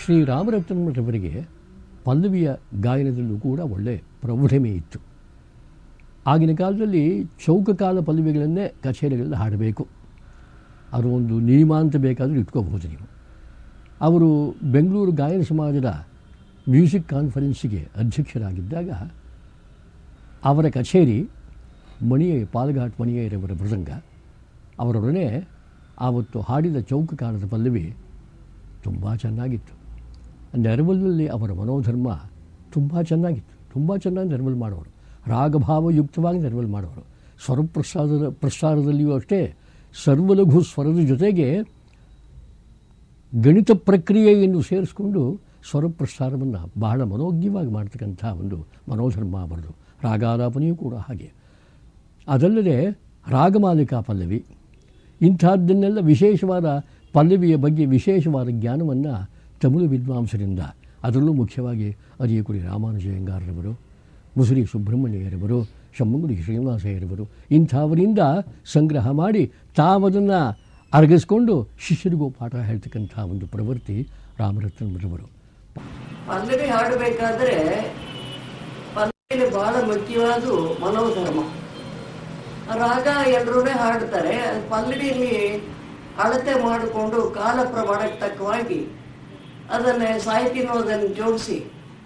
ಶ್ರೀ ರಾಮರತ್ನಮಠವರಿಗೆ ಪಲ್ಲವಿಯ ಗಾಯನದಲ್ಲೂ ಕೂಡ ಒಳ್ಳೆ ಪ್ರೌಢಮೆ ಇತ್ತು ಆಗಿನ ಕಾಲದಲ್ಲಿ ಚೌಕಕಾಲ ಪಲ್ಲವಿಗಳನ್ನೇ ಕಚೇರಿಗಳಲ್ಲಿ ಹಾಡಬೇಕು ಅದು ಒಂದು ನಿಯಮ ಅಂತ ಬೇಕಾದರೂ ಇಟ್ಕೋಬಹುದು ನೀವು ಅವರು ಬೆಂಗಳೂರು ಗಾಯನ ಸಮಾಜದ ಮ್ಯೂಸಿಕ್ ಕಾನ್ಫರೆನ್ಸಿಗೆ ಅಧ್ಯಕ್ಷರಾಗಿದ್ದಾಗ ಅವರ ಕಚೇರಿ ಮಣಿಯ ಪಾಲಘಾಟ್ ಮಣಿಯರವರ ಮೃದಂಗ ಅವರೊಡನೆ ಆವತ್ತು ಹಾಡಿದ ಚೌಕಕಾಲದ ಪಲ್ಲವಿ ತುಂಬ ಚೆನ್ನಾಗಿತ್ತು ನೆರವಲಲ್ಲಿ ಅವರ ಮನೋಧರ್ಮ ತುಂಬ ಚೆನ್ನಾಗಿತ್ತು ತುಂಬ ಚೆನ್ನಾಗಿ ನೆರವಲ್ ಮಾಡೋರು ರಾಗಭಾವಯುಕ್ತವಾಗಿ ನೆರವಲ್ ಮಾಡೋರು ಸ್ವರಪ್ರಸಾದದ ಪ್ರಸಾರದಲ್ಲಿಯೂ ಅಷ್ಟೇ ಸರ್ವಲಘು ಸ್ವರದ ಜೊತೆಗೆ ಗಣಿತ ಪ್ರಕ್ರಿಯೆಯನ್ನು ಸೇರಿಸ್ಕೊಂಡು ಸ್ವರಪ್ರಸಾರವನ್ನು ಬಹಳ ಮನೋಜ್ಞವಾಗಿ ಮಾಡ್ತಕ್ಕಂಥ ಒಂದು ಮನೋಧರ್ಮ ಅವರದು ರಾಗಾಲಾಪನೆಯೂ ಕೂಡ ಹಾಗೆ ಅದಲ್ಲದೆ ರಾಗಮಾಲಿಕಾ ಪಲ್ಲವಿ ಇಂಥದ್ದನ್ನೆಲ್ಲ ವಿಶೇಷವಾದ ಪಲ್ಲವಿಯ ಬಗ್ಗೆ ವಿಶೇಷವಾದ ಜ್ಞಾನವನ್ನು ತಮಿಳು ವಿದ್ವಾಂಸರಿಂದ ಅದರಲ್ಲೂ ಮುಖ್ಯವಾಗಿ ಅರಿಯಕುಡಿ ರಾಮಾನುಜಯಂಗಾರರವರು ಮುಸುರಿ ಸುಬ್ರಹ್ಮಣ್ಯರವರು ಶಮ್ಮಂಗುಡಿ ಶ್ರೀನಿವಾಸಯ್ಯರವರು ಇಂಥವರಿಂದ ಸಂಗ್ರಹ ಮಾಡಿ ತಾವದನ್ನು ಅರಗಿಸ್ಕೊಂಡು ಶಿಷ್ಯರಿಗೂ ಪಾಠ ಹೇಳ್ತಕ್ಕಂಥ ಒಂದು ಪ್ರವೃತ್ತಿ ರಾಮರತ್ನಮರವರು ಪಲ್ಲವಿ ಹಾಡಬೇಕಾದ್ರೆ ಪಲ್ಲವಿಯಲ್ಲಿ ಬಹಳ ಮುಖ್ಯವಾದ ಮನೋಧರ್ಮ ರಾಗ ಎಲ್ಲರೂ ಹಾಡ್ತಾರೆ ಪಲ್ಲವಿಯಲ್ಲಿ ಅಳತೆ ಮಾಡಿಕೊಂಡು ಕಾಲ ಪ್ರಮಾಣಕ್ಕೆ ತಕ್ಕವಾಗಿ ಅದನ್ನೇ ಸಾಹಿತ್ಯನೂ ಅದನ್ನು ಜೋಡಿಸಿ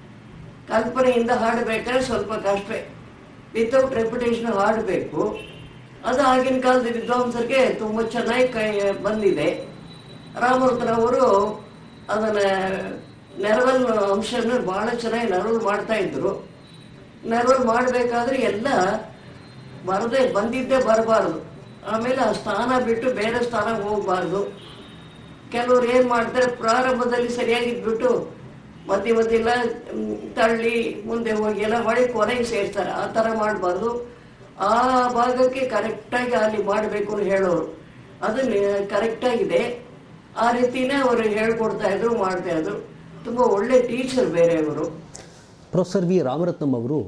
ಕಲ್ಪನೆಯಿಂದ ಹಾಡಬೇಕಾದ್ರೆ ಸ್ವಲ್ಪ ಕಷ್ಟವೇ ವಿತೌಟ್ ರೆಪ್ಯುಟೇಷನ್ ಹಾಡಬೇಕು ಅದು ಆಗಿನ ಕಾಲದ ವಿದ್ವಾಂಸರಿಗೆ ತುಂಬ ಚೆನ್ನಾಗಿ ಕೈ ಬಂದಿದೆ ರಾಮವರ್ತನವರು ಅದನ್ನ ನೆರವಲ್ ಅಂಶನ ಬಹಳ ಚೆನ್ನಾಗಿ ನೆರವಲ್ ಮಾಡ್ತಾ ಇದ್ರು ನೆರವಲ್ ಮಾಡಬೇಕಾದ್ರೆ ಎಲ್ಲ ಬರದೆ ಬಂದಿದ್ದೇ ಬರಬಾರ್ದು ಆಮೇಲೆ ಆ ಸ್ಥಾನ ಬಿಟ್ಟು ಬೇರೆ ಸ್ಥಾನಕ್ಕೆ ಹೋಗಬಾರ್ದು ಕೆಲವ್ರು ಏನ್ ಮಾಡ್ತಾರೆ ಪ್ರಾರಂಭದಲ್ಲಿ ಸರಿಯಾಗಿದ್ಬಿಟ್ಟು ಮಧ್ಯ ಮಧ್ಯೆಲ್ಲ ಮ್, ತಳ್ಳಿ ಮುಂದೆ ಹೋಗಿ ಎಲ್ಲ ಮಾಡಿ ಕೊನೆಗೆ ಸೇರ್ತಾರೆ ಆ ಥರ ಮಾಡಬಾರ್ದು ಆ ಭಾಗಕ್ಕೆ ಕರೆಕ್ಟಾಗಿ ಅಲ್ಲಿ ಮಾಡಬೇಕು ಅಂತ ಹೇಳೋರು ಅದು ಕರೆಕ್ಟಾಗಿದೆ ಆ ರೀತಿನೇ ಅವರು ಹೇಳ್ಕೊಡ್ತಾ ಇದ್ರು ಮಾಡ್ತಾ ಇದ್ರು ತುಂಬ ಒಳ್ಳೆ ಟೀಚರ್ ಬೇರೆ ಅವರು ಪ್ರೊಫೆಸರ್ ವಿ ರಾಮರತ್ನಂ ಅವರು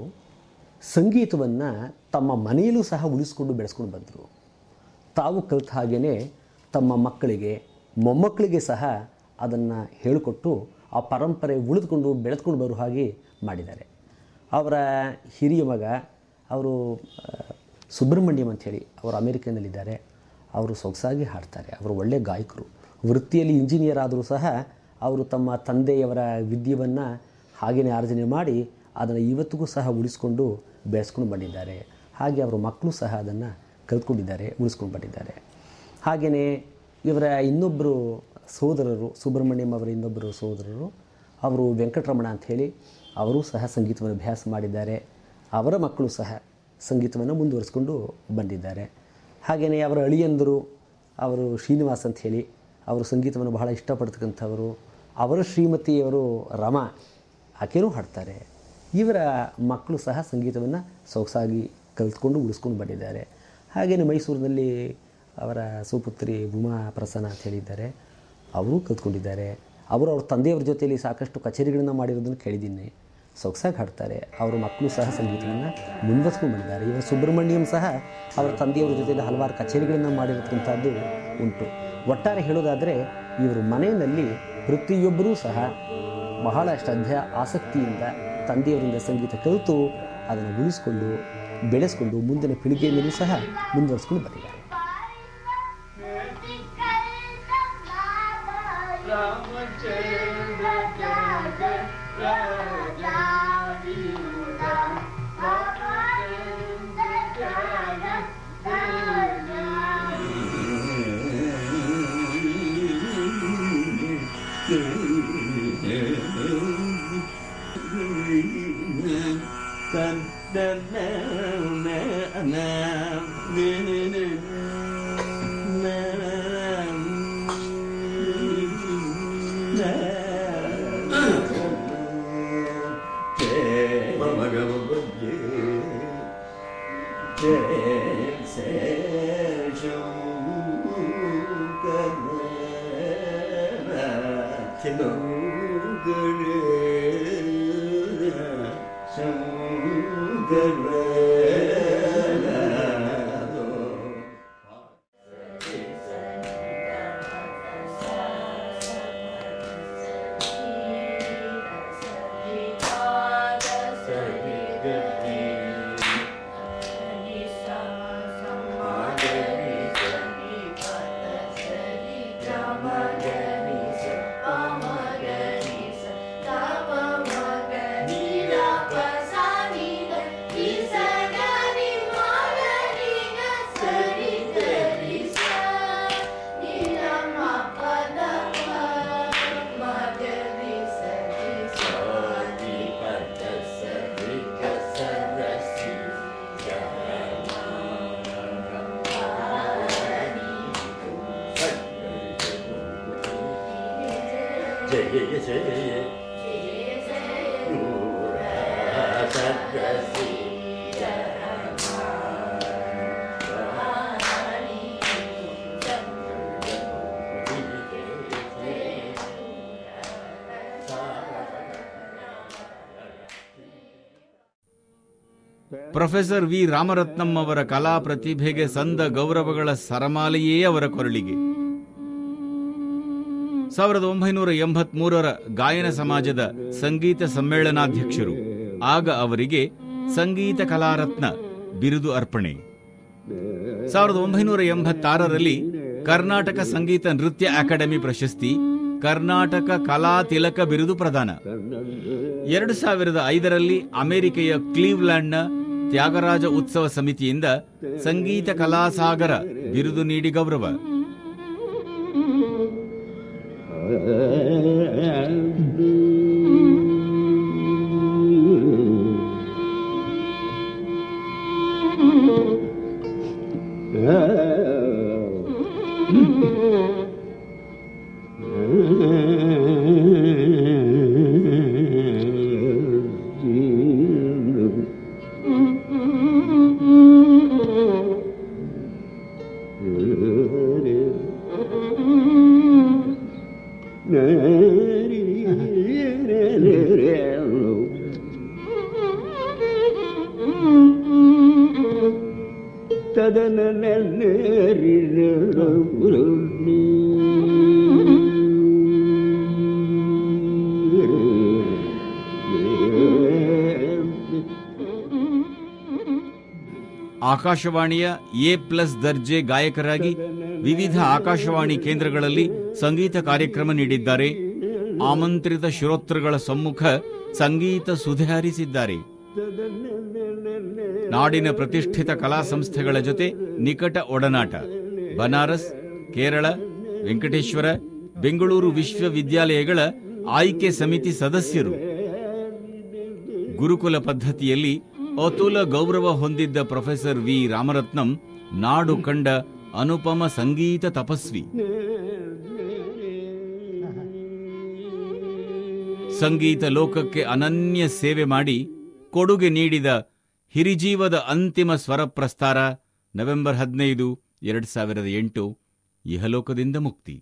ಸಂಗೀತವನ್ನು ತಮ್ಮ ಮನೆಯಲ್ಲೂ ಸಹ ಉಳಿಸ್ಕೊಂಡು ಬೆಳೆಸ್ಕೊಂಡು ಬಂದರು ತಾವು ಕಲಿತ ಹಾಗೆಯೇ ತಮ್ಮ ಮಕ್ಕಳಿಗೆ ಮೊಮ್ಮಕ್ಕಳಿಗೆ ಸಹ ಅದನ್ನು ಹೇಳಿಕೊಟ್ಟು ಆ ಪರಂಪರೆ ಉಳಿದುಕೊಂಡು ಬೆಳೆದುಕೊಂಡು ಬರೋ ಹಾಗೆ ಮಾಡಿದ್ದಾರೆ ಅವರ ಹಿರಿಯ ಮಗ ಅವರು ಆ, ಸುಬ್ರಹ್ಮಣ್ಯಂ ಅಂಥೇಳಿ ಅವರು ಅಮೇರಿಕನ್ನಲ್ಲಿದ್ದಾರೆ ಅವರು ಸೊಗಸಾಗಿ ಹಾಡ್ತಾರೆ ಅವರು ಒಳ್ಳೆಯ ಗಾಯಕರು ವೃತ್ತಿಯಲ್ಲಿ ಇಂಜಿನಿಯರ್ ಆದರೂ ಸಹ ಅವರು ತಮ್ಮ ತಂದೆಯವರ ವಿದ್ಯೆಯನ್ನು ಹಾಗೆಯೇ ಆರ್ಜನೆ ಮಾಡಿ ಅದನ್ನು ಇವತ್ತಿಗೂ ಸಹ ಉಳಿಸ್ಕೊಂಡು ಬೆಳೆಸ್ಕೊಂಡು ಬಂದಿದ್ದಾರೆ ಹಾಗೆ ಅವರ ಮಕ್ಕಳು ಸಹ ಅದನ್ನು ಕಲ್ತ್ಕೊಂಡಿದ್ದಾರೆ ಉಳಿಸ್ಕೊಂಡು ಬಂದಿದ್ದಾರೆ ಹಾಗೆಯೇ ಇವರ ಇನ್ನೊಬ್ಬರು ಸೋದರರು ಸುಬ್ರಹ್ಮಣ್ಯಂ ಅವರ ಇನ್ನೊಬ್ಬರು ಸೋದರರು ಅವರು ವೆಂಕಟರಮಣ ಅಂಥೇಳಿ ಅವರು ಸಹ ಸಂಗೀತವನ್ನು ಅಭ್ಯಾಸ ಮಾಡಿದ್ದಾರೆ ಅವರ ಮಕ್ಕಳು ಸಹ ಸಂಗೀತವನ್ನು ಮುಂದುವರಿಸ್ಕೊಂಡು ಬಂದಿದ್ದಾರೆ ಹಾಗೆಯೇ ಅವರ ಅಳಿಯಂದರು ಅವರು ಶ್ರೀನಿವಾಸ್ ಅಂತ ಹೇಳಿ ಅವರು ಸಂಗೀತವನ್ನು ಬಹಳ ಇಷ್ಟಪಡ್ತಕ್ಕಂಥವರು ಅವರ ಶ್ರೀಮತಿಯವರು ರಮಾ ಆಕೆನೂ ಹಾಡ್ತಾರೆ ಇವರ ಮಕ್ಕಳು ಸಹ ಸಂಗೀತವನ್ನು ಸೊಗಸಾಗಿ ಕಲಿತ್ಕೊಂಡು ಉಳಿಸ್ಕೊಂಡು ಬಂದಿದ್ದಾರೆ ಹಾಗೆಯೇ ಮೈಸೂರಿನಲ್ಲಿ ಅವರ ಸುಪುತ್ರಿ ಉಮಾ ಪ್ರಸನ್ನ ಅಂತ ಹೇಳಿದ್ದಾರೆ ಅವರು ಕಲ್ತ್ಕೊಂಡಿದ್ದಾರೆ ಅವರು ಅವ್ರ ತಂದೆಯವ್ರ ಜೊತೆಯಲ್ಲಿ ಸಾಕಷ್ಟು ಕಚೇರಿಗಳನ್ನು ಮಾಡಿರೋದನ್ನು ಕೇಳಿದ್ದೀನಿ ಸೊಗಸಾಗಿ ಹಾಡ್ತಾರೆ ಅವರ ಮಕ್ಕಳು ಸಹ ಸಂಗೀತವನ್ನು ಮುಂದುವರ್ಸ್ಕೊಂಡು ಬಂದಿದ್ದಾರೆ ಇವರು ಸುಬ್ರಹ್ಮಣ್ಯಂ ಸಹ ಅವರ ತಂದೆಯವರ ಜೊತೆಯಲ್ಲಿ ಹಲವಾರು ಕಚೇರಿಗಳನ್ನು ಮಾಡಿರತಕ್ಕಂಥದ್ದು ಉಂಟು ಒಟ್ಟಾರೆ ಹೇಳೋದಾದರೆ ಇವರು ಮನೆಯಲ್ಲಿ ಪ್ರತಿಯೊಬ್ಬರೂ ಸಹ ಬಹಳ ಶ್ರದ್ಧೆ ಆಸಕ್ತಿಯಿಂದ ತಂದೆಯವರಿಂದ ಸಂಗೀತ ಕಲಿತು ಅದನ್ನು ಉಳಿಸ್ಕೊಂಡು ಬೆಳೆಸ್ಕೊಂಡು ಮುಂದಿನ ಪೀಳಿಗೆಯಲ್ಲೂ ಸಹ ಮುಂದುವರಿಸ್ಕೊಂಡು ಬಂದಿದ್ದಾರೆ Thank you. Professor V Ramaratnam ಅವರ ಕಲಾ ಪ್ರತಿಭೆಗೆ ಸಂದ ಗೌರವಗಳ ಸರಮಾಲೆಯೇ ಅವರ ಕೊರಳಿಗೆ ಸಾವಿರದ ಒಂಬೈನೂರ ಎಂಬತ್ಮೂರರ ಗಾಯನ ಸಮಾಜದ ಸಂಗೀತ ಸಮ್ಮೇಳನಾಧ್ಯಕ್ಷರು ಆಗ ಅವರಿಗೆ ಸಂಗೀತ ಕಲಾರತ್ನ ಬಿರುದು ಅರ್ಪಣೆ ಸಾವಿರದ ಒಂಬೈನೂರ ಎಂಬತ್ತಾರರಲ್ಲಿ ಕರ್ನಾಟಕ ಸಂಗೀತ ನೃತ್ಯ ಅಕಾಡೆಮಿ ಪ್ರಶಸ್ತಿ ಕರ್ನಾಟಕ ಕಲಾ ತಿಲಕ ಬಿರುದು ಪ್ರದಾನ ಎರಡು ಸಾವಿರದ ಐದರಲ್ಲಿ ಅಮೆರಿಕೆಯ ಕ್ಲೀವ್ಲ್ಯಾಂಡ್ನ ತ್ಯಾಗರಾಜ ಉತ್ಸವ ಸಮಿತಿಯಿಂದ ಸಂಗೀತ ಕಲಾಸಾಗರ ಬಿರುದು ನೀಡಿ ಗೌರವ ಆಕಾಶವಾಣಿಯ ಎ ಪ್ಲಸ್ ದರ್ಜೆ ಗಾಯಕರಾಗಿ ವಿವಿಧ ಆಕಾಶವಾಣಿ ಕೇಂದ್ರಗಳಲ್ಲಿ ಸಂಗೀತ ಕಾರ್ಯಕ್ರಮ ನೀಡಿದ್ದಾರೆ ಆಮಂತ್ರಿತ ಶ್ರೋತೃಗಳ ಸಮ್ಮುಖ ಸಂಗೀತ ಸುಧೆ ಹರಿಸಿದ್ದಾರೆ ನಾಡಿನ ಪ್ರತಿಷ್ಠಿತ ಕಲಾ ಸಂಸ್ಥೆಗಳ ಜೊತೆ ನಿಕಟ ಒಡನಾಟ ಬನಾರಸ್ ಕೇರಳ ವೆಂಕಟೇಶ್ವರ ಬೆಂಗಳೂರು ವಿಶ್ವವಿದ್ಯಾಲಯಗಳ ಆಯ್ಕೆ ಸಮಿತಿ ಸದಸ್ಯರು ಗುರುಕುಲ ಪದ್ಧತಿಯಲ್ಲಿ ಅತುಲ ಗೌರವ ಹೊಂದಿದ್ದ ಪ್ರೊಫೆಸರ್ ವಿ ರಾಮರತ್ನಂ ನಾಡು ಕಂಡ ಅನುಪಮ ಸಂಗೀತ ತಪಸ್ವಿ ಸಂಗೀತ ಲೋಕಕ್ಕೆ ಅನನ್ಯ ಸೇವೆ ಮಾಡಿ ಕೊಡುಗೆ ನೀಡಿದ ಹಿರಿಜೀವದ ಅಂತಿಮ ಸ್ವರ ಪ್ರಸ್ತಾರ ನವೆಂಬರ್ ಹದಿನೈದು ಎರಡು ಸಾವಿರದ ಎಂಟು ಇಹಲೋಕದಿಂದ ಮುಕ್ತಿ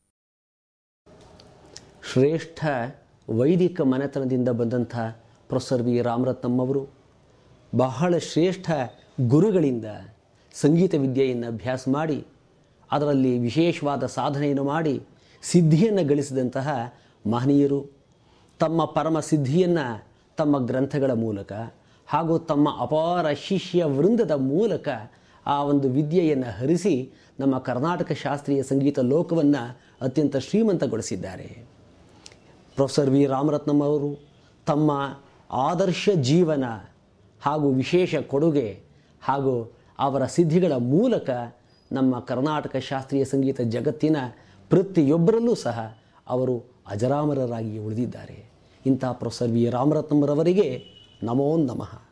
ಶ್ರೇಷ್ಠ ವೈದಿಕ ಮನೆತನದಿಂದ ಬಂದಂಥ ಪ್ರೊಫೆಸರ್ ವಿ ರಾಮರತ್ನಂ ಅವರು ಬಹಳ ಶ್ರೇಷ್ಠ ಗುರುಗಳಿಂದ ಸಂಗೀತ ವಿದ್ಯೆಯನ್ನು ಅಭ್ಯಾಸ ಮಾಡಿ ಅದರಲ್ಲಿ ವಿಶೇಷವಾದ ಸಾಧನೆಯನ್ನು ಮಾಡಿ ಸಿದ್ಧಿಯನ್ನು ಗಳಿಸಿದಂತಹ ಮಹನೀಯರು ತಮ್ಮ ಪರಮ ಸಿದ್ಧಿಯನ್ನು ತಮ್ಮ ಗ್ರಂಥಗಳ ಮೂಲಕ ಹಾಗೂ ತಮ್ಮ ಅಪಾರ ಶಿಷ್ಯ ವೃಂದದ ಮೂಲಕ ಆ ಒಂದು ವಿದ್ಯೆಯನ್ನು ಹರಿಸಿ ನಮ್ಮ ಕರ್ನಾಟಕ ಶಾಸ್ತ್ರೀಯ ಸಂಗೀತ ಲೋಕವನ್ನು ಅತ್ಯಂತ ಶ್ರೀಮಂತಗೊಳಿಸಿದ್ದಾರೆ ಪ್ರೊಫೆಸರ್ ವಿ ರಾಮರತ್ನಂ ಅವರು ತಮ್ಮ ಆದರ್ಶ ಜೀವನ ಹಾಗೂ ವಿಶೇಷ ಕೊಡುಗೆ ಹಾಗೂ ಅವರ ಸಿದ್ಧಿಗಳ ಮೂಲಕ ನಮ್ಮ ಕರ್ನಾಟಕ ಶಾಸ್ತ್ರೀಯ ಸಂಗೀತ ಜಗತ್ತಿನ ಪ್ರತಿಯೊಬ್ಬರಲ್ಲೂ ಸಹ ಅವರು ಅಜರಾಮರರಾಗಿ ಉಳಿದಿದ್ದಾರೆ ಇಂಥ ಪ್ರೊಫೆಸರ್ ವಿ ರಾಮರತ್ನಂರವರಿಗೆ ನಮೋ ನಮಃ